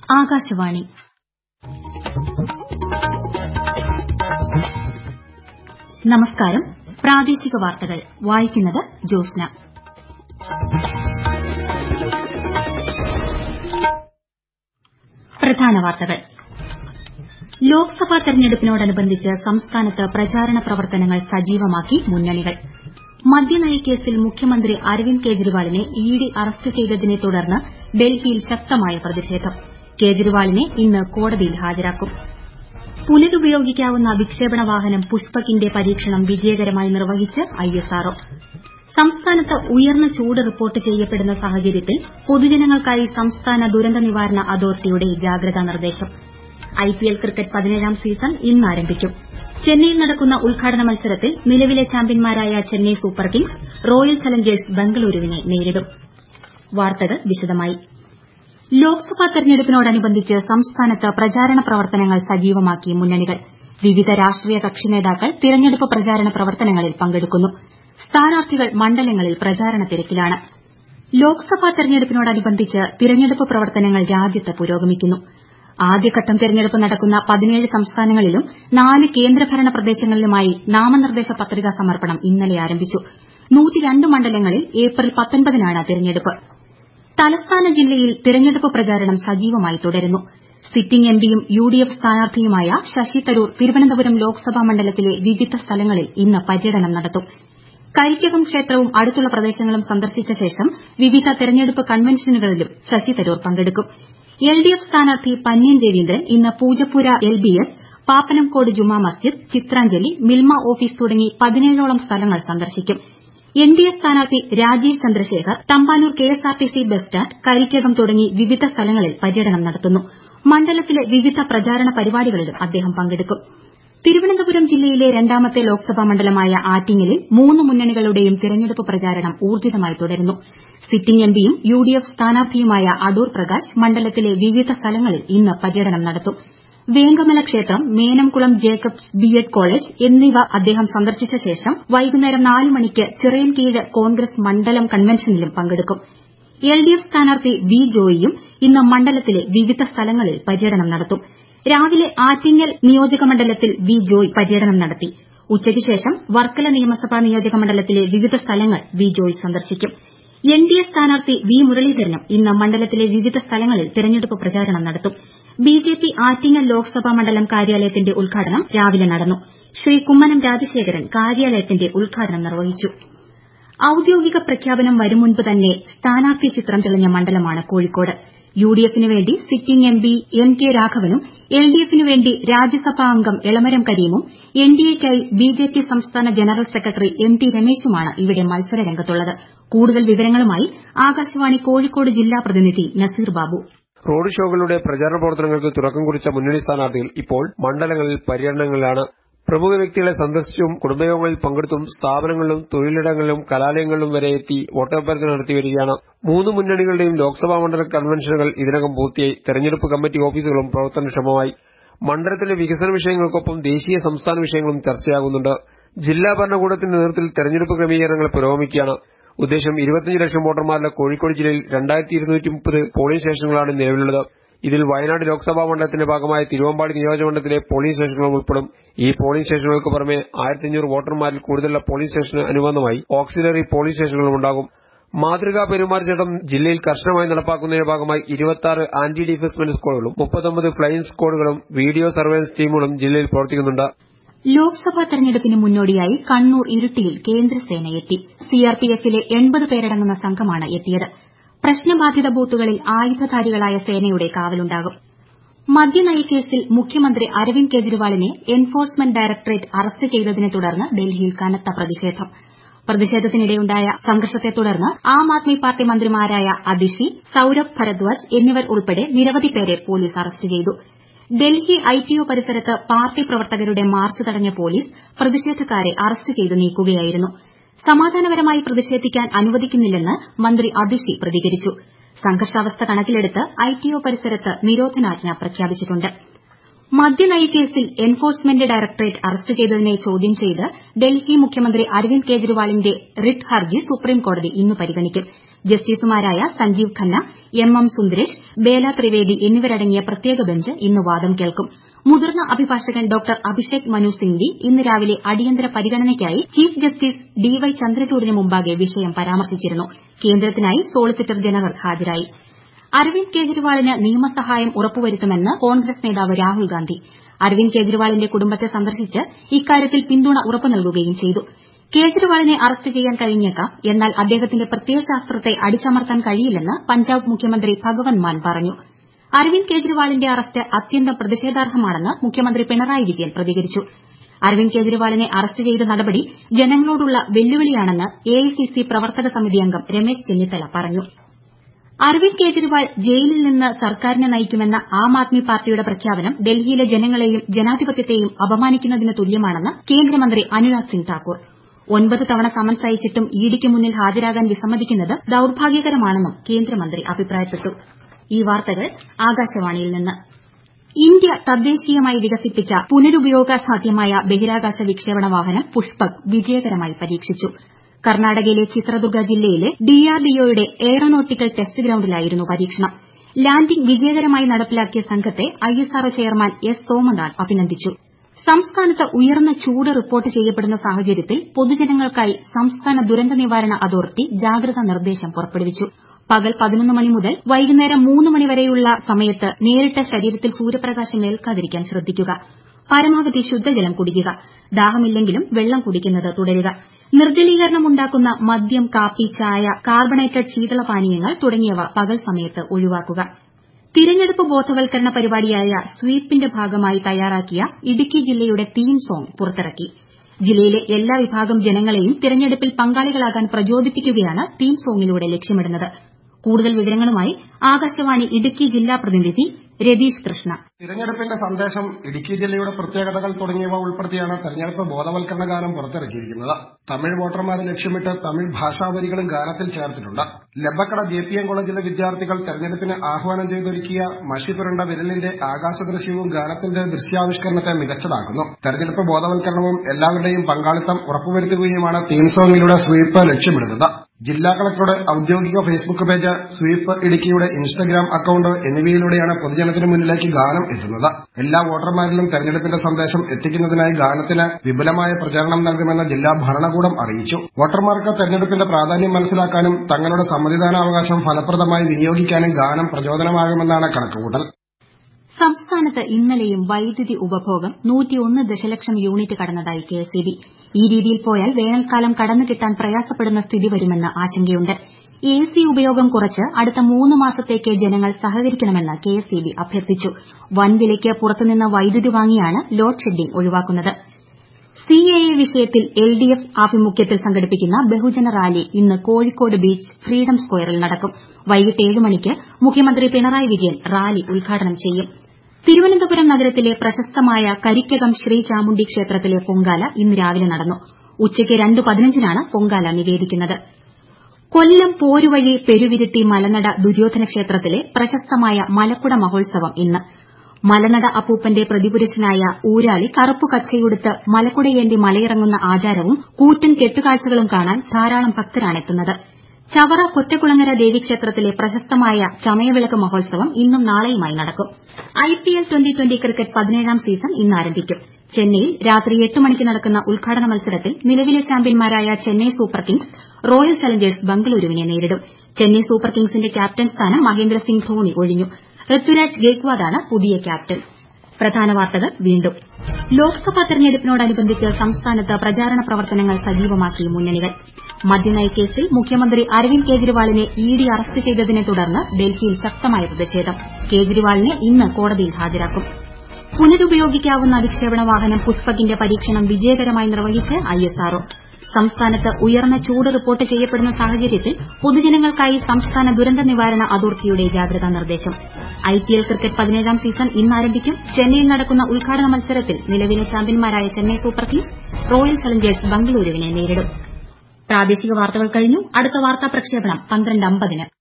ആകാശവാണി നമസ്കാരം പ്രാദേശിക വാർത്തകൾ വായിക്കുന്നത് ജോസ്ന പ്രധാന വാർത്തകൾ ലോക്സഭാ തെരഞ്ഞെടുപ്പിനോടനുബന്ധിച്ച് സംസ്ഥാനത്ത് പ്രചാരണ പ്രവർത്തനങ്ങൾ സജീവമാക്കി മുന്നണികൾ മദ്യനയക്കേസിൽ മുഖ്യമന്ത്രി അരവിന്ദ് കെജ്രിവാളിനെ ഇഡി അറസ്റ്റ് ചെയ്തതിനെ തുടർന്ന് ഡൽഹിയിൽ ശക്തമായ പ്രതിഷേധം കേജ്രിവാളിനെ ഇന്ന് കോടതിയിൽ ഹാജരാക്കും പുനരുപയോഗിക്കാവുന്ന വിക്ഷേപണ വാഹനം പുഷ്പകിന്റെ പരീക്ഷണം വിജയകരമായി നിർവഹിച്ച് ഐഎസ്ആർഒ സംസ്ഥാനത്ത് ഉയർന്ന ചൂട് റിപ്പോർട്ട് ചെയ്യപ്പെടുന്ന സാഹചര്യത്തിൽ പൊതുജനങ്ങൾക്കായി സംസ്ഥാന ദുരന്ത നിവാരണ അതോറിറ്റിയുടെ ജാഗ്രതാ നിർദ്ദേശം ഐപിഎൽ ക്രിക്കറ്റ് പതിനേഴാം സീസൺ ഇന്ന് ആരംഭിക്കും ചെന്നൈയിൽ നടക്കുന്ന ഉദ്ഘാടന മത്സരത്തിൽ നിലവിലെ ചാമ്പ്യന്മാരായ Chennai super kings royal challengers ബംഗളൂരുവിനെ നേരിടും വാർത്തകൾ വിശദമായി ലോക്സഭാ തെരഞ്ഞെടുപ്പിനോടനുബന്ധിച്ച് സംസ്ഥാനത്ത് പ്രചാരണ പ്രവർത്തനങ്ങൾ സജീവമാക്കി മുന്നണികൾ വിവിധ രാഷ്ട്രീയ കക്ഷി നേതാക്കൾ തിരഞ്ഞെടുപ്പ് പ്രചാരണ പ്രവർത്തനങ്ങളിൽ പങ്കെടുക്കുന്നു സ്ഥാനാർത്ഥികൾ മണ്ഡലങ്ങളിൽ പ്രചാരണ തിരക്കിലാണ് ലോക്സഭാ തെരഞ്ഞെടുപ്പിനോടനുബന്ധിച്ച് തിരഞ്ഞെടുപ്പ് പ്രവർത്തനങ്ങൾ രാജ്യത്ത് പുരോഗമിക്കുന്നു ആദ്യഘട്ടം തെരഞ്ഞെടുപ്പ് നടക്കുന്ന പതിനേഴ് സംസ്ഥാനങ്ങളിലും നാല് കേന്ദ്രഭരണ പ്രദേശങ്ങളിലുമായി നാമനിർദ്ദേശ പത്രികാ സമർപ്പണം ഇന്നലെ ആരംഭിച്ചു മണ്ഡലങ്ങളിൽ ഏപ്രിൽ പത്തൊൻപതിനാണ് തെരഞ്ഞെടുപ്പ് തലസ്ഥാന ജില്ലയിൽ തെരഞ്ഞെടുപ്പ് പ്രചാരണം സജീവമായി തുടരുന്നു സിറ്റിംഗ് എംപിയും യുഡിഎഫ് സ്ഥാനാർത്ഥിയുമായ ശശി തരൂർ തിരുവനന്തപുരം ലോക്സഭാ മണ്ഡലത്തിലെ വിവിധ സ്ഥലങ്ങളിൽ ഇന്ന് പര്യടനം നടത്തും കരിക്കകം ക്ഷേത്രവും അടുത്തുള്ള പ്രദേശങ്ങളും സന്ദർശിച്ച ശേഷം വിവിധ തെരഞ്ഞെടുപ്പ് കൺവെൻഷനുകളിലും ശശി തരൂർ പങ്കെടുക്കും എൽഡിഎഫ് സ്ഥാനാർത്ഥി പന്ന്യൻ രവീന്ദ്രൻ ഇന്ന് പൂജപ്പുര എൽബിഎസ് പാപ്പനംകോട് ജുമാ മസ്ജിദ് ചിത്രാഞ്ജലി മിൽമ ഓഫീസ് തുടങ്ങി പതിനേഴോളം സ്ഥലങ്ങൾ സന്ദർശിക്കും എൻഡിഎ സ്ഥാനാർത്ഥി Rajeev Chandrasekhar Thampanoor KSRTC bus stand Karikkakam തുടങ്ങി വിവിധ സ്ഥലങ്ങളിൽ പര്യടനം നടത്തുന്നു മണ്ഡലത്തിലെ വിവിധ പ്രചാരണ പരിപാടികളിലും അദ്ദേഹം പങ്കെടുക്കും തിരുവനന്തപുരം ജില്ലയിലെ രണ്ടാമത്തെ ലോക്സഭാ മണ്ഡലമായ ആറ്റിങ്ങലിൽ മൂന്ന് മുന്നണികളുടെയും തിരഞ്ഞെടുപ്പ് പ്രചാരണം ഊർജ്ജിതമായി തുടരുന്നു സിറ്റിംഗ് എംപിയും യുഡിഎഫ് സ്ഥാനാർത്ഥിയുമായ അടൂർ പ്രകാശ് മണ്ഡലത്തിലെ വിവിധ സ്ഥലങ്ങളിൽ ഇന്ന് പര്യടനം നടത്തും വേങ്കമല ക്ഷേത്രം മേനംകുളം ജേക്കബ്സ് ബിഎഡ് കോളേജ് എന്നിവ അദ്ദേഹം സന്ദർശിച്ച ശേഷം വൈകുന്നേരം നാല് മണിക്ക് ചിറയൻകീഴ് കോൺഗ്രസ് മണ്ഡലം കൺവെൻഷനിലും പങ്കെടുക്കും എൽഡിഎഫ് സ്ഥാനാർത്ഥി വി ജോയിയും ഇന്ന് മണ്ഡലത്തിലെ വിവിധ സ്ഥലങ്ങളിൽ പര്യടനം നടത്തും രാവിലെ ആറ്റിങ്ങൽ നിയോജക മണ്ഡലത്തിൽ വി ജോയ് പര്യടനം നടത്തി ഉച്ചയ്ക്ക് ശേഷം വർക്കല നിയമസഭാ നിയോജക മണ്ഡലത്തിലെ വിവിധ സ്ഥലങ്ങൾ വി ജോയ് സന്ദർശിക്കും എൻഡിഎ സ്ഥാനാർത്ഥി വി മുരളീധരനും ഇന്ന് മണ്ഡലത്തിലെ വിവിധ സ്ഥലങ്ങളിൽ തെരഞ്ഞെടുപ്പ് പ്രചാരണം നടത്തും ബിജെപി ആറ്റിങ്ങൽ ലോക്സഭാ മണ്ഡലം കാര്യാലയത്തിന്റെ ഉദ്ഘാടനം രാവിലെ നടന്നു ശ്രീ കുമ്മനം രാജശേഖരൻ കാര്യാലയത്തിന്റെ ഉദ്ഘാടനം നിർവഹിച്ചു ഔദ്യോഗിക പ്രഖ്യാപനം വരും മുൻപ് തന്നെ സ്ഥാനാർത്ഥി ചിത്രം തെളിഞ്ഞ മണ്ഡലമാണ് കോഴിക്കോട് യുഡിഎഫിന് വേണ്ടി സിറ്റിംഗ് എംപി എം കെ രാഘവനും എൽഡിഎഫിന് വേണ്ടി രാജ്യസഭാ അംഗം എളമരം കരീമും എൻഡിഎയ്ക്കായി ബിജെപി സംസ്ഥാന ജനറൽ സെക്രട്ടറി എം ടി രമേശുമാണ് ഇവിടെ മത്സര രംഗത്തുള്ളത് കൂടുതൽ വിവരങ്ങളുമായി ആകാശവാണി കോഴിക്കോട് ജില്ലാ പ്രതിനിധി നസീർ ബാബു റോഡ് ഷോകളുടെ പ്രചാരണ പ്രവർത്തനങ്ങൾക്ക് തുടക്കം കുറിച്ച മുന്നണി സ്ഥാനാർത്ഥികൾ ഇപ്പോൾ മണ്ഡലങ്ങളിൽ പര്യടനങ്ങളിലാണ് പ്രമുഖ വ്യക്തികളെ സന്ദർശിച്ചും കുടുംബയോഗങ്ങളിൽ പങ്കെടുത്തും സ്ഥാപനങ്ങളിലും തൊഴിലിടങ്ങളിലും കലാലയങ്ങളിലും വരെ എത്തി വോട്ടഭ്യർത്ഥന നടത്തി വരികയാണ് മൂന്ന് മുന്നണികളുടെയും ലോക്സഭാ മണ്ഡല കൺവെൻഷനുകൾ ഇതിനകം പൂർത്തിയായി തെരഞ്ഞെടുപ്പ് കമ്മിറ്റി ഓഫീസുകളും പ്രവർത്തനക്ഷമമായി മണ്ഡലത്തിലെ വികസന വിഷയങ്ങൾക്കൊപ്പം ദേശീയ സംസ്ഥാന വിഷയങ്ങളും ചർച്ചയാകുന്നുണ്ട് ജില്ലാ ഭരണകൂടത്തിന്റെ നേതൃത്വത്തിൽ തെരഞ്ഞെടുപ്പ് ക്രമീകരണങ്ങൾ പുരോഗമിക്കുകയാണ് ഉദ്ദേശം ഇരുപത്തിയഞ്ച് ലക്ഷം വോട്ടർമാരുള്ള കോഴിക്കോട് ജില്ലയിൽ രണ്ടായിരത്തി ഇരുന്നൂറ്റി മുപ്പത് പോളിംഗ് സ്റ്റേഷനുകളാണ് നിലവിലുള്ളത് ഇതിൽ വയനാട് ലോക്സഭാ മണ്ഡലത്തിന്റെ ഭാഗമായ തിരുവമ്പാടി നിയോജകമണ്ഡലത്തിലെ പോളിംഗ് സ്റ്റേഷനുകളും ഉൾപ്പെടും ഈ പോളിംഗ് സ്റ്റേഷനുകൾക്ക് പുറമെ ആയിരത്തിയഞ്ഞൂറ് വോട്ടർമാരിൽ കൂടുതലുള്ള പോളിംഗ് സ്റ്റേഷന് അനുബന്ധമായി ഓക്സിലറി പോളിംഗ് സ്റ്റേഷനുകളും ഉണ്ടാകും മാതൃകാ പെരുമാറ്റച്ചട്ടം ജില്ലയിൽ കർശനമായി നടപ്പാക്കുന്നതിന്റെ ഭാഗമായി ഇരുപത്തി ആന്റി ഡിഫേസ്മെന്റ് സ്ക്വാഡുകളും മുപ്പത്തൊമ്പത് ഫ്ലൈയിംഗ് സ്ക്വാഡുകളും വീഡിയോ സർവൈലൻസ് ടീമുകളും ജില്ലയിൽ പ്രവർത്തിക്കുന്നുണ്ട് ലോക്സഭാ തെരഞ്ഞെടുപ്പിന് മുന്നോടിയായി കണ്ണൂർ ഇരിട്ടിയിൽ കേന്ദ്രസേന എത്തി സിആർപിഎഫിലെ എൺപത് പേരടങ്ങുന്ന സംഘമാണ് എത്തിയത് പ്രശ്നബാധിത ബൂത്തുകളിൽ ആയുധധാരികളായ സേനയുടെ കാവലുണ്ടാകും മദ്യനയക്കേസിൽ മുഖ്യമന്ത്രി അരവിന്ദ് കെജ്രിവാളിനെ എൻഫോഴ്സ്മെന്റ് ഡയറക്ടറേറ്റ് അറസ്റ്റ് ചെയ്തതിനെ തുടർന്ന് ഡൽഹിയിൽ കനത്ത പ്രതിഷേധം പ്രതിഷേധത്തിനിടെയുണ്ടായ സംഘർഷത്തെ തുടർന്ന് ആം ആദ്മി പാർട്ടി മന്ത്രിമാരായ അതിഷി സൌരഭ് ഭരദ്വാജ് എന്നിവർ ഉൾപ്പെടെ നിരവധി പേരെ പോലീസ് അറസ്റ്റ് ചെയ്തു ഡൽഹി ഐടിഒ പരിസരത്ത് പാർട്ടി പ്രവർത്തകരുടെ മാർച്ച് തടഞ്ഞ പോലീസ് പ്രതിഷേധക്കാരെ അറസ്റ്റ് ചെയ്ത് നീക്കുകയായിരുന്നു സമാധാനപരമായി പ്രതിഷേധിക്കാൻ അനുവദിക്കുന്നില്ലെന്ന് മന്ത്രി അതിഷി പ്രതികരിച്ചു സംഘർഷാവസ്ഥ കണക്കിലെടുത്ത് ഐടിഒ പരിസരത്ത് നിരോധനാജ്ഞ പ്രഖ്യാപിച്ചിട്ടുണ്ട് മദ്യനയക്കേസിൽ എൻഫോഴ്സ്മെന്റ് ഡയറക്ടറേറ്റ് അറസ്റ്റ് ചെയ്തതിനെ ചോദ്യം ചെയ്ത് ഡൽഹി മുഖ്യമന്ത്രി അരവിന്ദ് കെജ്രിവാളിന്റെ റിട്ട് ഹർജി സുപ്രീംകോടതി ഇന്ന് പരിഗണിക്കും ജസ്റ്റിസുമാരായ സഞ്ജീവ് ഖന്ന എം എം സുന്ദരേഷ് ബേല ത്രിവേദി എന്നിവരടങ്ങിയ പ്രത്യേക ബെഞ്ച് ഇന്ന് വാദം കേൾക്കും മുതിർന്ന അഭിഭാഷകൻ ഡോക്ടർ അഭിഷേക് മനു സിംഗ്വി ഇന്ന് രാവിലെ അടിയന്തര പരിഗണനയ്ക്കായി ചീഫ് ജസ്റ്റിസ് ഡി വൈ ചന്ദ്രചൂഡിന് മുമ്പാകെ വിഷയം പരാമർശിച്ചിരുന്നു കേന്ദ്രത്തിനായി സോളിസിറ്റർ ജനറൽ ഹാജരായി അരവിന്ദ് കെജ്രിവാളിന് നിയമസഹായം ഉറപ്പുവരുത്തുമെന്ന് കോൺഗ്രസ് നേതാവ് രാഹുൽ ഗാന്ധി അരവിന്ദ് കെജ്രിവാളിന്റെ കുടുംബത്തെ സന്ദർശിച്ച് ഇക്കാര്യത്തിൽ പിന്തുണ ഉറപ്പു നൽകുകയും ചെയ്തു കേജ്രിവാളിനെ അറസ്റ്റ് ചെയ്യാൻ കഴിഞ്ഞേക്കാം എന്നാൽ അദ്ദേഹത്തിന്റെ പ്രത്യയശാസ്ത്രത്തെ അടിച്ചമർത്താൻ കഴിയില്ലെന്ന് പഞ്ചാബ് മുഖ്യമന്ത്രി ഭഗവന്ത് മാൻ പറഞ്ഞു അരവിന്ദ് കെജ്രിവാളിന്റെ അറസ്റ്റ് അത്യന്തം പ്രതിഷേധാർഹമാണെന്ന് മുഖ്യമന്ത്രി പിണറായി വിജയൻ പ്രതികരിച്ചു അരവിന്ദ് കെജ്രിവാളിനെ അറസ്റ്റ് ചെയ്ത നടപടി ജനങ്ങളോടുള്ള വെല്ലുവിളിയാണെന്ന് എഐസിസി പ്രവർത്തക സമിതി അംഗം രമേശ് ചെന്നിത്തല പറഞ്ഞു അരവിന്ദ് കെജ്രിവാൾ ജയിലിൽ നിന്ന് സർക്കാരിനെ നയിക്കുമെന്ന ആം ആദ്മി പാർട്ടിയുടെ പ്രഖ്യാപനം ഡൽഹിയിലെ ജനങ്ങളെയും ജനാധിപത്യത്തെയും അപമാനിക്കുന്നതിന് തുല്യമാണെന്ന് കേന്ദ്രമന്ത്രി അനുരാഗ് സിംഗ് താക്കൂർ ഒൻപത് തവണ സമൻസ് അയച്ചിട്ടും ഇഡിക്ക് മുന്നിൽ ഹാജരാകാൻ വിസമ്മതിക്കുന്നത് ദൌർഭാഗ്യകരമാണെന്നും കേന്ദ്രമന്ത്രി അഭിപ്രായപ്പെട്ടു ഈ വാർത്തകൾ ആകാശവാണിയിൽ നിന്ന് ഇന്ത്യ തദ്ദേശീയമായി വികസിപ്പിച്ച പുനരുപയോഗസാധ്യമായ ബഹിരാകാശ വിക്ഷേപണ വാഹനം പുഷ്പക് വിജയകരമായി പരീക്ഷിച്ചു കർണാടകയിലെ ചിത്രദുർഗ ജില്ലയിലെ ഡിആർഡിഒയുടെ എയറോനോട്ടിക്കൽ ടെസ്റ്റ് ഗ്രൌണ്ടിലായിരുന്നു പരീക്ഷണം ലാൻഡിംഗ് വിജയകരമായി നടപ്പിലാക്കിയ സംഘത്തെ ഐഎസ്ആർഒ ചെയർമാൻ എസ് സോമനാഥ് അഭിനന്ദിച്ചു സംസ്ഥാനത്ത് ഉയർന്ന ചൂട് റിപ്പോർട്ട് ചെയ്യപ്പെടുന്ന സാഹചര്യത്തിൽ പൊതുജനങ്ങൾക്കായി സംസ്ഥാന ദുരന്ത നിവാരണ അതോറിറ്റി ജാഗ്രതാ നിർദ്ദേശം പുറപ്പെടുവിച്ചു പകൽ പതിനൊന്ന് മണി മുതൽ വൈകുന്നേരം മൂന്ന് മണി വരെയുള്ള സമയത്ത് നേരിട്ട് ശരീരത്തിൽ സൂര്യപ്രകാശം ഏൽക്കാതിരിക്കാൻ ശ്രദ്ധിക്കുക പരമാവധി ശുദ്ധജലം കുടിക്കുക ദാഹമില്ലെങ്കിലും വെള്ളം കുടിക്കുന്നത് തുടരുക നിർജ്ജലീകരണം ഉണ്ടാക്കുന്ന മദ്യം കാപ്പി ചായ കാർബണേറ്റഡ് ശീതളപാനീയങ്ങൾ തുടങ്ങിയവ പകൽ സമയത്ത് ഒഴിവാക്കുക തിരഞ്ഞെടുപ്പ് ബോധവൽക്കരണ പരിപാടിയായ സ്വീപ്പിന്റെ ഭാഗമായി തയ്യാറാക്കിയ ഇടുക്കി ജില്ലയുടെ തീം സോങ് പുറത്തിറക്കി ജില്ലയിലെ എല്ലാ വിഭാഗം ജനങ്ങളെയും തിരഞ്ഞെടുപ്പിൽ പങ്കാളികളാകാൻ പ്രചോദിപ്പിക്കുകയാണ് തീം സോങ്ങിലൂടെ ലക്ഷ്യമിടുന്നത് കൂടുതൽ വിവരങ്ങളുമായി ആകാശവാണി ഇടുക്കി ജില്ലാ പ്രതിനിധി രതീഷ് കൃഷ്ണ തിരഞ്ഞെടുപ്പിന്റെ സന്ദേശം ഇടുക്കി ജില്ലയുടെ പ്രത്യേകതകൾ തുടങ്ങിയവ ഉൾപ്പെടുത്തിയാണ് തെരഞ്ഞെടുപ്പ് ബോധവൽക്കരണ ഗാനം പുറത്തിറക്കിയിരിക്കുന്നത് തമിഴ് വോട്ടർമാരെ ലക്ഷ്യമിട്ട് തമിഴ് ഭാഷാവരികളും ഗാനത്തിൽ ചേർത്തിട്ടുണ്ട് ലബക്കട ജെ പി എം കോളേജിലെ വിദ്യാർത്ഥികൾ തെരഞ്ഞെടുപ്പിന് ആഹ്വാനം ചെയ്തൊരുക്കിയ മഷി പുരണ്ട വിരലിന്റെ ആകാശദൃശ്യവും ഗാനത്തിന്റെ ദൃശ്യാവിഷ്കരണത്തെ മികച്ചതാക്കുന്നു തെരഞ്ഞെടുപ്പ് ബോധവൽക്കരണവും എല്ലാവരുടെയും പങ്കാളിത്തം ഉറപ്പുവരുത്തുകയുമാണ് തീം സോങ്ങിലൂടെ സ്വീപ്പ് ലക്ഷ്യമിടുന്നത് ജില്ലാ കളക്ടറുടെ ഔദ്യോഗിക ഫേസ്ബുക്ക് പേജ് സ്വീപ്പ് ഇടുക്കിയുടെ ഇൻസ്റ്റഗ്രാം അക്കൌണ്ട് എന്നിവയിലൂടെയാണ് പൊതുജനത്തിന് മുന്നിലേക്ക് ഗാനം എത്തുന്നത് എല്ലാ വോട്ടർമാരിലും തെരഞ്ഞെടുപ്പിന്റെ സന്ദേശം എത്തിക്കുന്നതിനായി ഗാനത്തിന് വിപുലമായ പ്രചാരണം നൽകുമെന്ന് ജില്ലാ ഭരണകൂടം അറിയിച്ചു വോട്ടർമാർക്ക് തെരഞ്ഞെടുപ്പിന്റെ പ്രാധാന്യം മനസ്സിലാക്കാനും തങ്ങളുടെ സമ്മതിദാനാവകാശം ഫലപ്രദമായി വിനിയോഗിക്കാനും ഗാനം പ്രചോദനമാകുമെന്നാണ് കണക്കുകൂട്ടൽ സംസ്ഥാനത്ത് ഇന്നലെയും വൈദ്യുതി ഉപഭോഗം ദശലക്ഷം യൂണിറ്റ് കടന്നതായി കെഎസ്ഇബി ഈ രീതിയിൽ പോയാൽ വേനൽക്കാലം കടന്നു കിട്ടാൻ പ്രയാസപ്പെടുന്ന സ്ഥിതി വരുമെന്ന് ആശങ്കയുണ്ട് എസി ഉപയോഗം കുറച്ച് അടുത്ത മൂന്ന് മാസത്തേക്ക് ജനങ്ങൾ സഹകരിക്കണമെന്ന് കെഎസ്ഇബി അഭ്യർത്ഥിച്ചു വൻവിലയ്ക്ക് പുറത്തുനിന്ന് വൈദ്യുതി വാങ്ങിയാണ് ലോഡ് ഷെഡിംഗ് ഒഴിവാക്കുന്നത് സിഎഎ വിഷയത്തിൽ എൽഡിഎഫ് ആഭിമുഖ്യത്തിൽ സംഘടിപ്പിക്കുന്ന ബഹുജന റാലി ഇന്ന് കോഴിക്കോട് ബീച്ച് ഫ്രീഡം സ്ക്വയറിൽ നടക്കും വൈകിട്ട് ഏഴ് മണിക്ക് മുഖ്യമന്ത്രി പിണറായി വിജയൻ റാലി ഉദ്ഘാടനം ചെയ്യും തിരുവനന്തപുരം നഗരത്തിലെ പ്രശസ്തമായ കരിക്കകം ശ്രീ ചാമുണ്ഡി ക്ഷേത്രത്തിലെ പൊങ്കാല ഇന്ന് രാവിലെ നടന്നു ഉച്ചയ്ക്ക് രണ്ട് പതിനഞ്ചിനാണ് പൊങ്കാല നിവേദിക്കുന്നത് കൊല്ലം പോരുവഴി പെരുവിരുത്തി മലനട ദുര്യോധന ക്ഷേത്രത്തിലെ പ്രശസ്തമായ മലക്കുട മഹോത്സവം ഇന്ന് മലനട അപ്പൂപ്പന്റെ പ്രതിപുരുഷനായ ഊരാളി കറുപ്പു കച്ചയുടുത്ത് മലക്കുടയേന്തി മലയിറങ്ങുന്ന ആചാരവും കൂറ്റൻ കെട്ടുകാഴ്ചകളും കാണാൻ ധാരാളം ഭക്തരാണെത്തുന്നത് ചവറ കൊറ്റക്കുളങ്ങര ദേവീക്ഷേത്രത്തിലെ പ്രശസ്തമായ ചമയവിളക്ക് മഹോത്സവം ഇന്നും നാളെയുമായി നടക്കും ഐപിഎൽ ട്വന്റി ട്വന്റി ക്രിക്കറ്റ് പതിനേഴാം സീസൺ ഇന്ന് ആരംഭിക്കും ചെന്നൈയിൽ രാത്രി എട്ട് മണിക്ക് നടക്കുന്ന ഉദ്ഘാടന മത്സരത്തിൽ നിലവിലെ ചാമ്പ്യന്മാരായ Chennai super kings royal challengers ബംഗളൂരുവിനെ നേരിടും ചെന്നൈ സൂപ്പർ കിങ്സിന്റെ ക്യാപ്റ്റൻ സ്ഥാനം മഹേന്ദ്ര സിംഗ് ധോണി ഒഴിഞ്ഞു ഋതുരാജ് ഗേക്വാദാണ് പുതിയ ക്യാപ്റ്റൻ പ്രധാന വാർത്തകൾ വീണ്ടും ലോക്സഭാ തെരഞ്ഞെടുപ്പിനോടനുബന്ധിച്ച് സംസ്ഥാനത്ത് പ്രചാരണ പ്രവർത്തനങ്ങൾ സജീവമാക്കി മുന്നണികൾ മദ്യനയക്കേസിൽ മുഖ്യമന്ത്രി അരവിന്ദ് കെജ്രിവാളിനെ ഇഡി അറസ്റ്റ് ചെയ്തതിനെ തുടർന്ന് ഡൽഹിയിൽ ശക്തമായ പ്രതിഷേധം കേജ്രിവാളിനെ ഇന്ന് കോടതിയിൽ ഹാജരാക്കും പുനരുപയോഗിക്കാവുന്ന വിക്ഷേപണ വാഹനം പുഷ്പകിന്റെ പരീക്ഷണം വിജയകരമായി നിർവഹിച്ച് ഐഎസ്ആർഒ സംസ്ഥാനത്ത് ഉയർന്ന ചൂട് റിപ്പോർട്ട് ചെയ്യപ്പെടുന്ന സാഹചര്യത്തിൽ പൊതുജനങ്ങൾക്കായി സംസ്ഥാന ദുരന്ത നിവാരണ അതോറിറ്റിയുടെ ജാഗ്രതാ നിർദ്ദേശം ഐപിഎൽ ക്രിക്കറ്റ് പതിനേഴാം സീസൺ ഇന്ന് ആരംഭിക്കും ചെന്നൈയിൽ നടക്കുന്ന ഉദ്ഘാടന മത്സരത്തിൽ നിലവിലെ ചാമ്പ്യന്മാരായ Chennai super kings royal challengers ബംഗളൂരുവിനെ നേരിടും പ്രാദേശിക വാർത്തകൾ കഴിഞ്ഞു അടുത്ത വാർത്താ പ്രക്ഷേപണം പന്ത്രണ്ട് അമ്പതിന്